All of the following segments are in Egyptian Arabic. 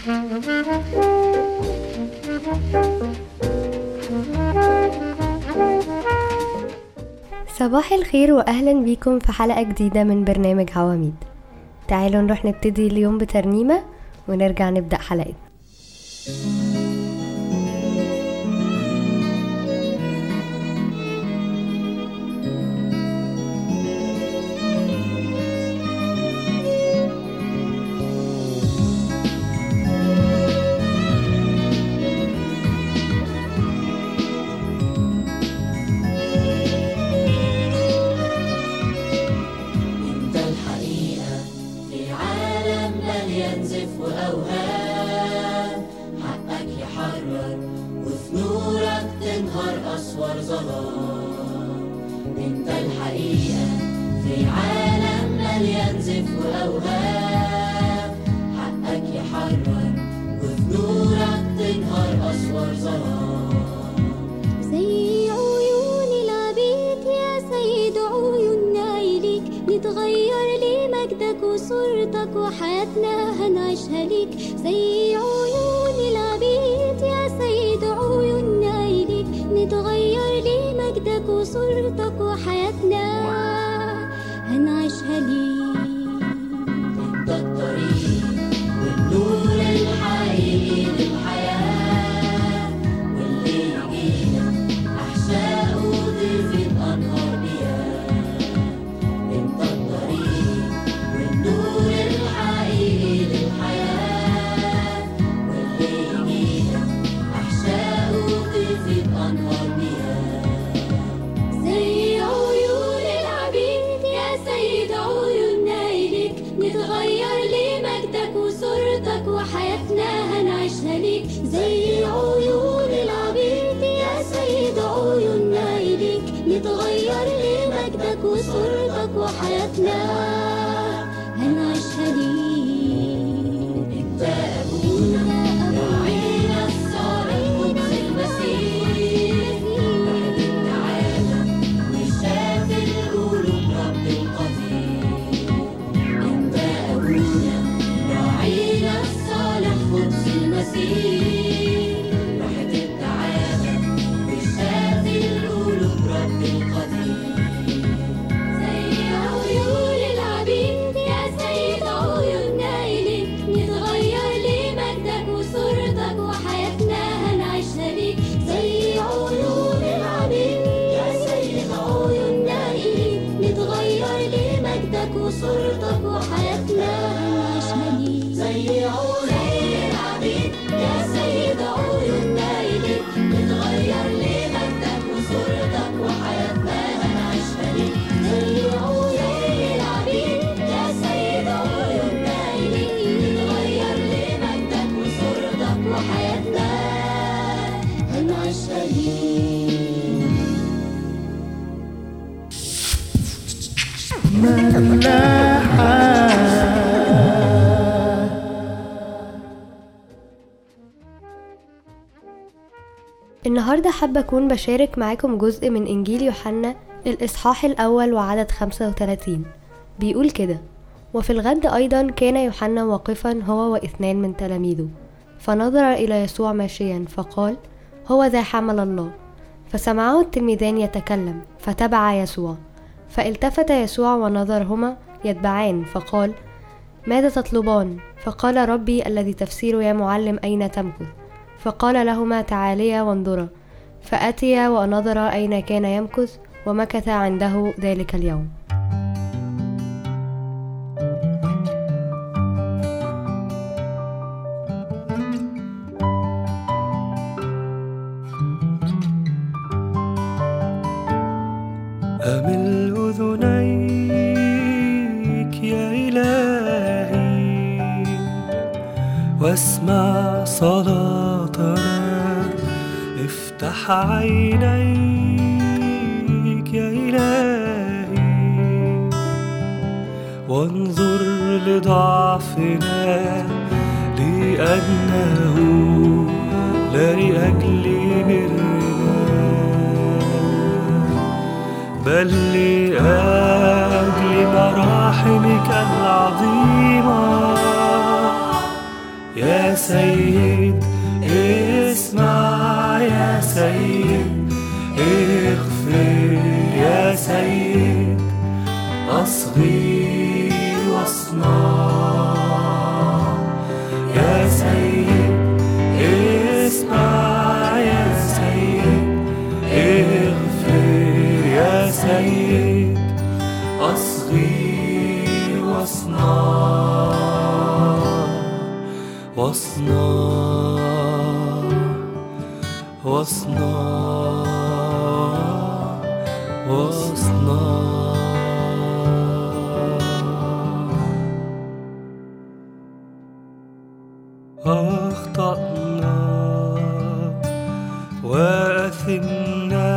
صباح الخير واهلا بيكم في حلقة جديدة من برنامج عواميد تعالوا نروح نبتدي اليوم بترنيمة ونرجع نبدأ حلقتنا انت الحقيقة في عالم مليان زف وأوهام حقك يحرر وفي نورك تنهار أسوار ظلام انت الحقيقة في عالم مليان زف وأوهام حقك يحرر وفي نورك تنهار أسوار ظلام زي عيون العبيد يا سيد عيوننا إليك نتغير لمجدك وصورتك وحياتنا هنعيشها ليك زي عيون العبيد يا سيد عيوننا إليك نتغير لمجدك وصورتك وحياتنا هنعيشها ليك انت الطريق والنور الحقيقي للحياة واللي يجينا أحشائه تفيض أنهار مياه انت الطريق والنور الحقيقي للحياة واللي يجينا أحشائه تفيض أنهار مياه زي عيون العبيد يا سيد عيوننا إليك نتغير لمجدك وصورتك وحياتنا هنعيشها ليك زي عيون العبيد يا سيد عيوننا إليك نتغير لمجدك وصورتك وحياتنا هنعيشها ليك انت أبونا راعينا الصالح قدس المسيح واحد العالم وشاف القلوب رب القدير انت أبونا راعينا الصالح قدس المسيح واحد العالم وشاف القلوب رب القدير زي عيون العبيد يا سيد عيوننا إليك نتغير لمجدك وصورتك وحياتنا هنعيشها ليك زي عيون العبيد يا سيد عيوننا إليك نتغير لمجدك وصورتك وحياتنا هنعيشها ليك زي عيون العبيد يا سيد عيوننا إليك نتغير لمجدك وصورتك وحياتنا هنعيشها ليك زي عيون العبيد يا سيد عيوننا إليك نتغير لمجدك وصورتك وحياتنا هنعيشها ليك النهاردة حابة أكون بشارك معاكم جزء من إنجيل يوحنا الإصحاح الأول وعدد 35 بيقول كده وفي الغد أيضا كان يوحنا واقفا هو واثنان من تلاميذه فنظر إلى يسوع ماشيا فقال هو ذا حمل الله فسمعه التلميذان يتكلم فتبع يسوع فالتفت يسوع ونظرهما يتبعان فقال ماذا تطلبان فقال ربي الذي تفسير يا معلم أين تمكث فقال لهما تعاليا وانظرا فأتيا ونظرا أين كان يمكث ومكث عنده ذلك اليوم أمل أذنيك يا إلهي واسمع صلاتنا افتح عينيك يا إلهي وانظر لضعفنا لأنه لا لأجل برنا بل لأجل مراحمك العظيمة يا يا سيد اسمع يا سيد اغفر يا سيد أصغي واصنع يا سيد اسمع يا سيد اغفر يا سيد أصغي واصنع واصنع واصنع واصنع أخطأنا وأثمنا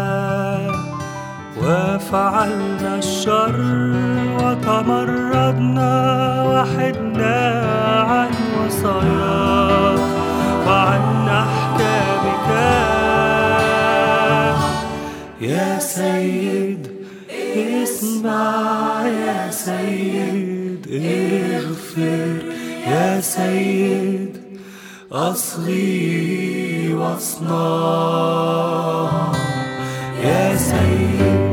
وفعلنا الشر وتمردنا وحدنا عن وصاياك وعن أحكامك يا سيد اسمع يا سيد اغفر يا سيد أصغي واصنع يا سيد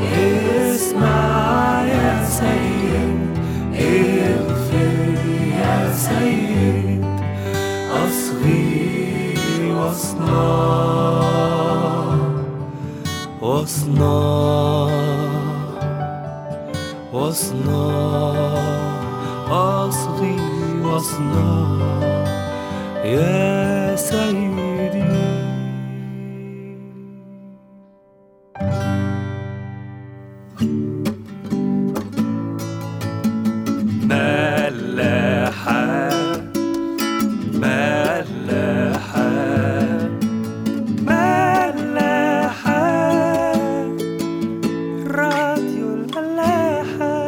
اسمع يا سيد اغفر يا سيد أصغي واصنع واصنع واصنع أصغي واصنع يا سيدي ملاحة ملاحة ملاحة راديو الملاحة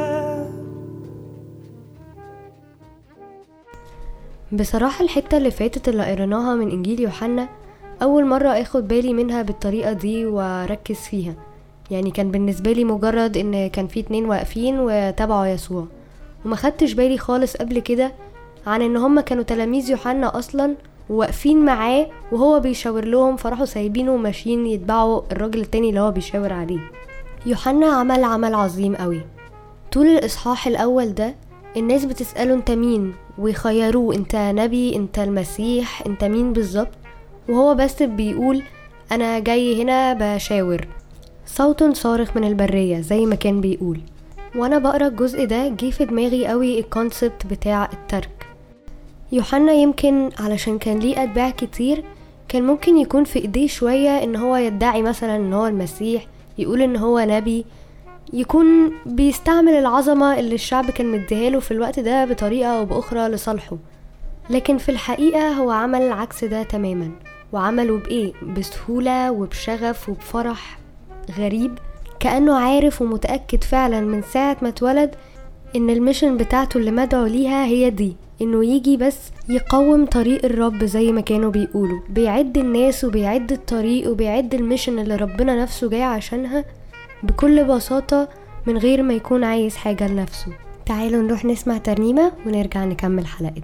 بصراحة الحتة اللي فاتت اللي قريناها من إنجيل يوحنا أول مرة أخد بالي منها بالطريقة دي وأركز فيها يعني كان بالنسبة لي مجرد إن كان في اتنين واقفين وتابعوا يسوع وما خدتش بالي خالص قبل كده عن إن هما كانوا تلاميذ يوحنا أصلا وواقفين معاه وهو بيشاور لهم فراحوا سايبينه وماشيين يتبعوا الراجل التاني اللي هو بيشاور عليه يوحنا عمل عمل عظيم قوي طول الإصحاح الأول ده الناس بتسأله انت مين ويخيروه انت نبي انت المسيح انت مين بالظبط وهو بس بيقول انا جاي هنا بشاور صوت صارخ من البرية زي ما كان بيقول وانا بقرا الجزء ده جه في دماغي قوي الكونسبت بتاع الترك يوحنا يمكن علشان كان ليه اتباع كتير كان ممكن يكون في ايديه شوية ان هو يدعي مثلا ان هو المسيح يقول ان هو نبي يكون بيستعمل العظمة اللي الشعب كان مديهاله في الوقت ده بطريقة أو بأخرى لصالحه لكن في الحقيقة هو عمل العكس ده تماما وعمله بإيه؟ بسهولة وبشغف وبفرح غريب كأنه عارف ومتأكد فعلا من ساعة ما اتولد إن الميشن بتاعته اللي مدعو ليها هي دي إنه يجي بس يقوم طريق الرب زي ما كانوا بيقولوا بيعد الناس وبيعد الطريق وبيعد الميشن اللي ربنا نفسه جاي عشانها بكل بساطة من غير ما يكون عايز حاجة لنفسه تعالوا نروح نسمع ترنيمة ونرجع نكمل حلقتنا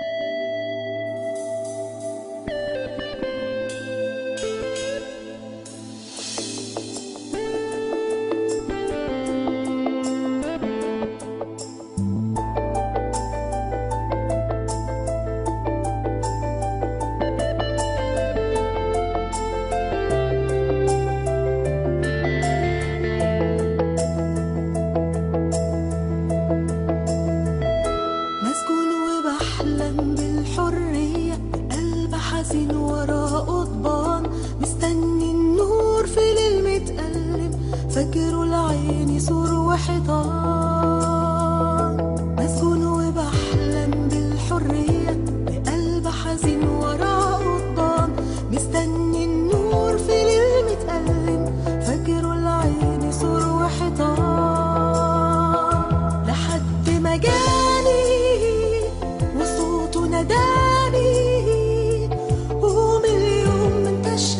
مسجون وبحلم بالحرية قلب حزين وراه قضبان مستني النور في ليل متألم فجر العين يسور وحيطان مسجون وبحلم بالحرية بقلب حزين وراه قضبان مستني النور في ليل متألم فجر العين يسور وحيطان لحد ما جاني وصوته ناداني قوم اليوم ما انتش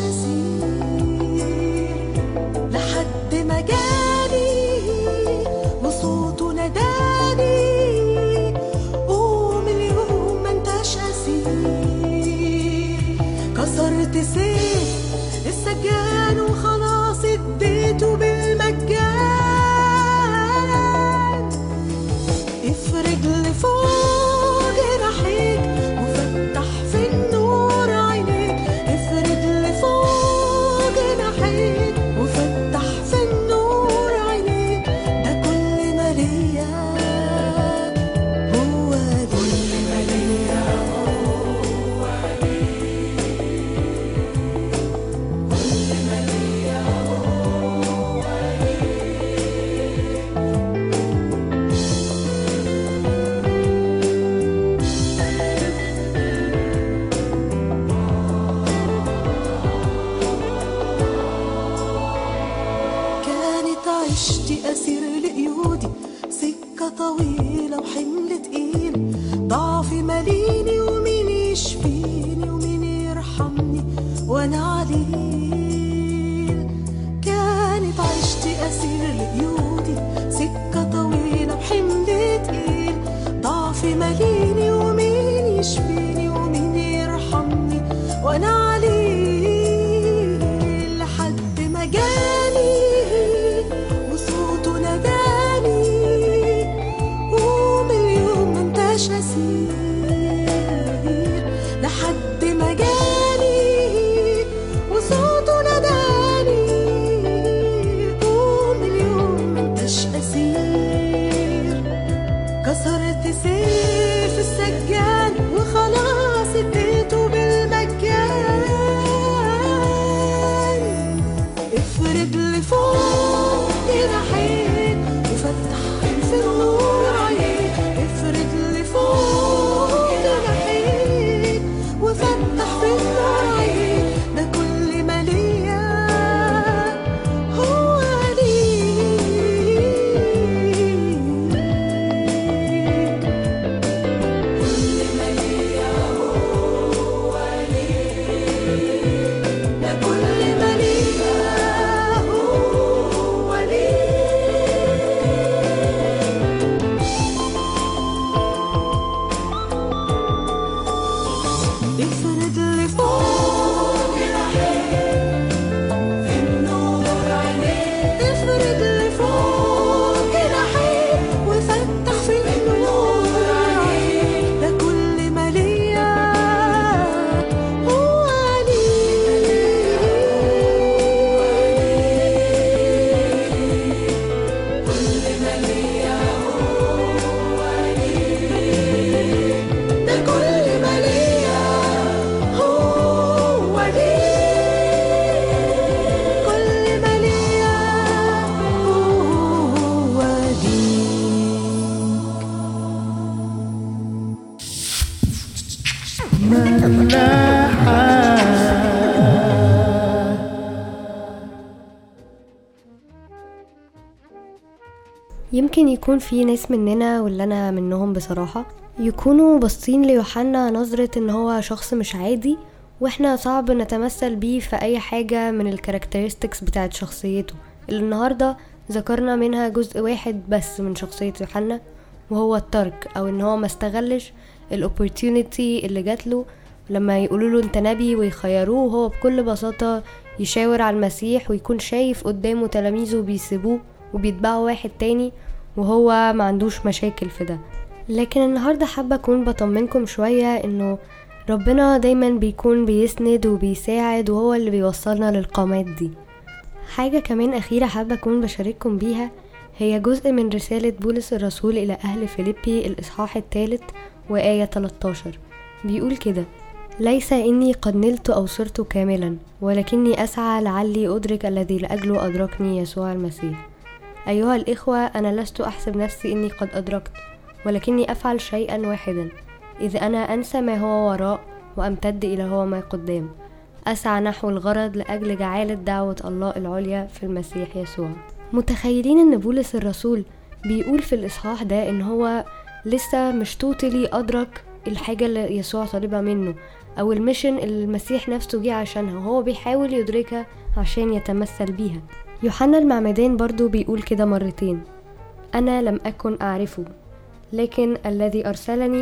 نسيت لحد ما جاني وصوته ناداني كسرت سيف السجان وخلاص اديته بالمجان افرج لفوق جناحيك وفتح في النور عينيك افرج لفوق جناحيك وفتح في النور عينيك ده كل ما ليا هو كل ما ليا كانت عشتي أسير لقيودي سكة طويلة وحمل تقيل ضعفي ماليني ومين يشفيني ومين يرحمني وأنا عليل كانت عشتي أسير لقيودي سكة طويلة بحمل تقيل ضعفي ماليني ومين يشفيني ومين يرحمني وأنا عليل لحد ما جاني وصوته ناداني قوم اليوم ما انتش اسير لحد ما جاني وصوته ناداني قوم اليوم ما انتش اسير كسرت سيف السجان وخلاص اديته بالمجان افرد لفوق جناحيك وفتح في النور عينيك افرد لفوق جناحيك وفتح في النور عينيك ده كل ما ليا هو ليك كل ما ليا هو ليك ده كل ما ليا هو ليك افرد لفوق جناحيك في النور عينيك افرد لفوق جناحيك وفتح في النور عينيك ده كل ما ليا هو ليك كل ما ليا هو ليك ده كل ما ليا هو ليك كل ما ليا هو ليك يمكن يكون في ناس مننا واللي انا منهم بصراحة يكونوا باصين ليوحنا نظرة ان هو شخص مش عادي واحنا صعب نتمثل بيه في اي حاجة من الكاركترستكس بتاعت شخصيته اللي النهاردة ذكرنا منها جزء واحد بس من شخصية يوحنا وهو الترك او ان هو ما استغلش الاوبورتيونيتي اللي جاتله لما يقولوا له انت نبي ويخيروه وهو بكل بساطة يشاور على المسيح ويكون شايف قدامه تلاميذه بيسيبوه وبيتبعوا واحد تاني وهو ما عندوش مشاكل في ده لكن النهاردة حابة أكون بطمنكم شوية إنه ربنا دايما بيكون بيسند وبيساعد وهو اللي بيوصلنا للقامات دي حاجة كمان أخيرة حابة أكون بشارككم بيها هي جزء من رسالة بولس الرسول إلى أهل فيليبي الإصحاح الثالث وآية 13 بيقول كده ليس إني قد نلت أو صرت كاملا ولكني أسعى لعلي أدرك الذي لأجله أدركني يسوع المسيح أيها الإخوة أنا لست أحسب نفسي إني قد أدركت ولكني أفعل شيئا واحدا إذ أنا أنسى ما هو وراء وأمتد إلى هو ما قدام أسعى نحو الغرض لأجل جعالة دعوة الله العليا في المسيح يسوع متخيلين إن بولس الرسول بيقول في الإصحاح ده إن هو لسه مش توتلي أدرك الحاجة اللي يسوع طالبها منه أو الميشن اللي المسيح نفسه جه عشانها وهو بيحاول يدركها عشان يتمثل بيها يوحنا المعمدان برضو بيقول كده مرتين أنا لم أكن أعرفه لكن الذي أرسلني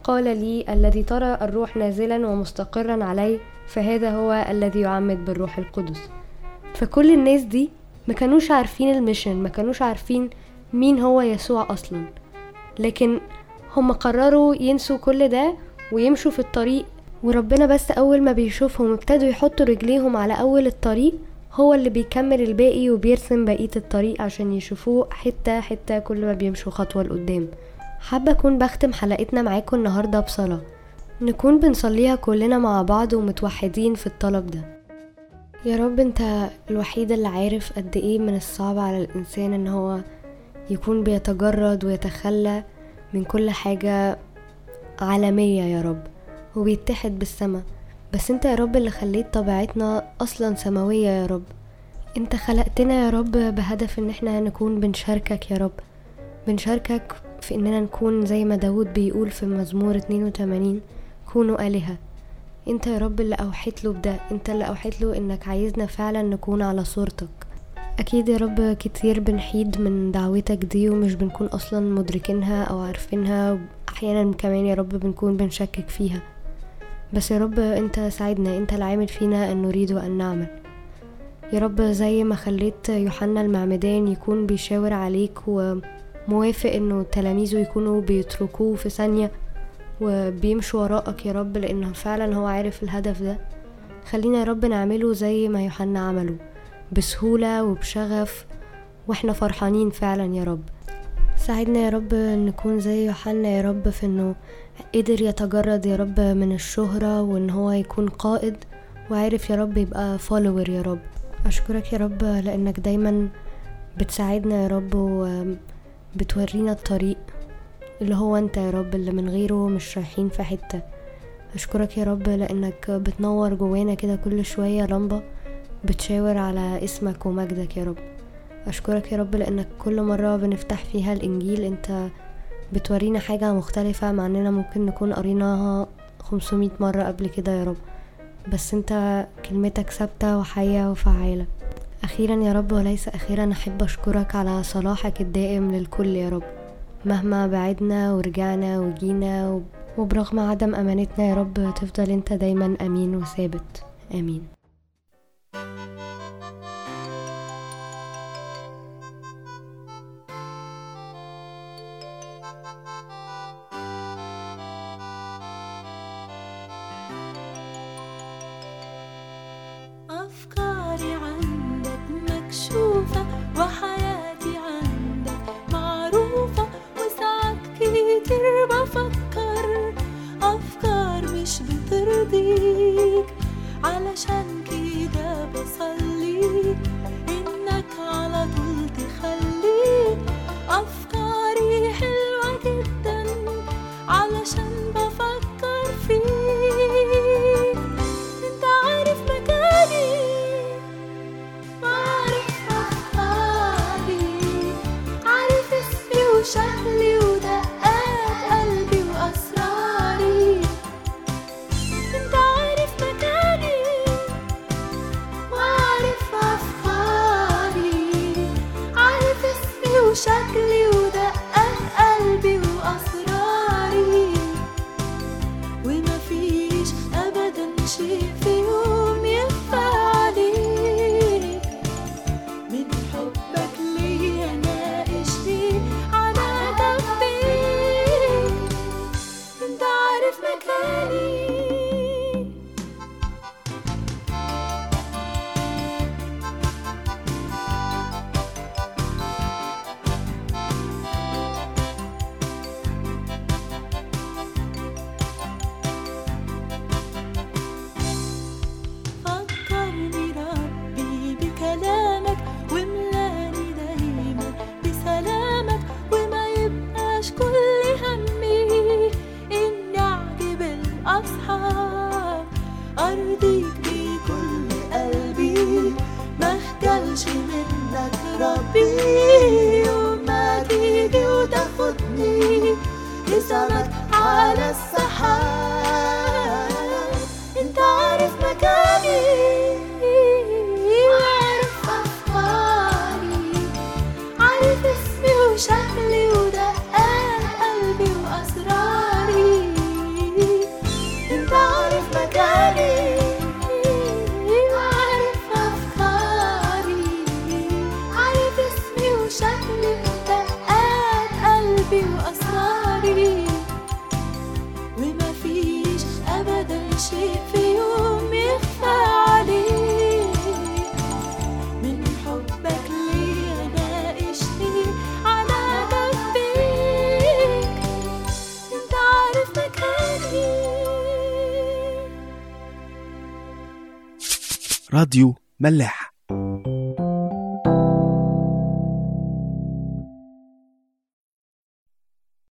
قال لي الذي ترى الروح نازلا ومستقرا عليه فهذا هو الذي يعمد بالروح القدس فكل الناس دي ما كانوش عارفين الميشن ما كانوش عارفين مين هو يسوع اصلا لكن هم قرروا ينسوا كل ده ويمشوا في الطريق وربنا بس اول ما بيشوفهم ابتدوا يحطوا رجليهم على اول الطريق هو اللي بيكمل الباقي وبيرسم بقية الطريق عشان يشوفوه حتة حتة كل ما بيمشوا خطوة لقدام حابة أكون بختم حلقتنا معاكم النهاردة بصلاة نكون بنصليها كلنا مع بعض ومتوحدين في الطلب ده يا رب انت الوحيد اللي عارف قد ايه من الصعب على الانسان ان هو يكون بيتجرد ويتخلى من كل حاجة عالمية يا رب وبيتحد بالسما بس انت يا رب اللي خليت طبيعتنا اصلا سماوية يا رب انت خلقتنا يا رب بهدف ان احنا نكون بنشاركك يا رب بنشاركك في اننا نكون زي ما داود بيقول في مزمور 82 كونوا آلهة انت يا رب اللي اوحيت له بده انت اللي اوحيت له انك عايزنا فعلا نكون على صورتك اكيد يا رب كتير بنحيد من دعوتك دي ومش بنكون اصلا مدركينها او عارفينها احيانا كمان يا رب بنكون بنشكك فيها بس يا رب انت ساعدنا انت العامل فينا ان نريد وان نعمل يا رب زي ما خليت يوحنا المعمدان يكون بيشاور عليك وموافق انه تلاميذه يكونوا بيتركوه في ثانية وبيمشوا وراءك يا رب لانه فعلا هو عارف الهدف ده خلينا يا رب نعمله زي ما يوحنا عمله بسهولة وبشغف واحنا فرحانين فعلا يا رب ساعدنا يا رب نكون زي يوحنا يا رب في انه قدر يتجرد يا رب من الشهرة وان هو يكون قائد وعارف يا رب يبقى فولوور يا رب اشكرك يا رب لانك دايما بتساعدنا يا رب وبتورينا الطريق اللي هو انت يا رب اللي من غيره مش رايحين في حتة اشكرك يا رب لانك بتنور جوانا كده كل شوية لمبة بتشاور على اسمك ومجدك يا رب اشكرك يا رب لانك كل مرة بنفتح فيها الانجيل انت بتورينا حاجة مختلفة مع اننا ممكن نكون قريناها 500 مرة قبل كده يا رب بس انت كلمتك ثابتة وحية وفعالة اخيرا يا رب وليس اخيرا احب اشكرك على صلاحك الدائم للكل يا رب مهما بعدنا ورجعنا وجينا وب- وبرغم عدم امانتنا يا رب تفضل انت دايما امين وثابت امين أفكاري عندك مكشوفة وحياتي عندك معروفة وساعات كتير بفكر أفكار مش بترضيك علشان كده بصلي إنك على طول تخليك أفكاري حلوة جدا علشان بفكر فيك انت عارف مكاني وعارف أفكاري عارف اسمي وشكلي ودقات قلبي وأسراري انت عارف مكاني وعارف أفكاري عارف اسمي وشكلي ودقات قلبي وأسراري ومفيش أبدا شيء في يوم يخفى عليك من حبك ليا ناقشني عنادك فيك انت عارف مكاني فكرني ربي بكلامك وملاني دايما بسلامك وما يبقاش كل همي اني اعجب الاصحاب ارضيك بكل قلبي ما اخجلش منك ربي يوم ما تيجي وتاخدني لسانك على السحاب انت عارف مكاني وعارف افكاري عارف اسمي وشكلي ودقات قلبي واسراري راديو ملاح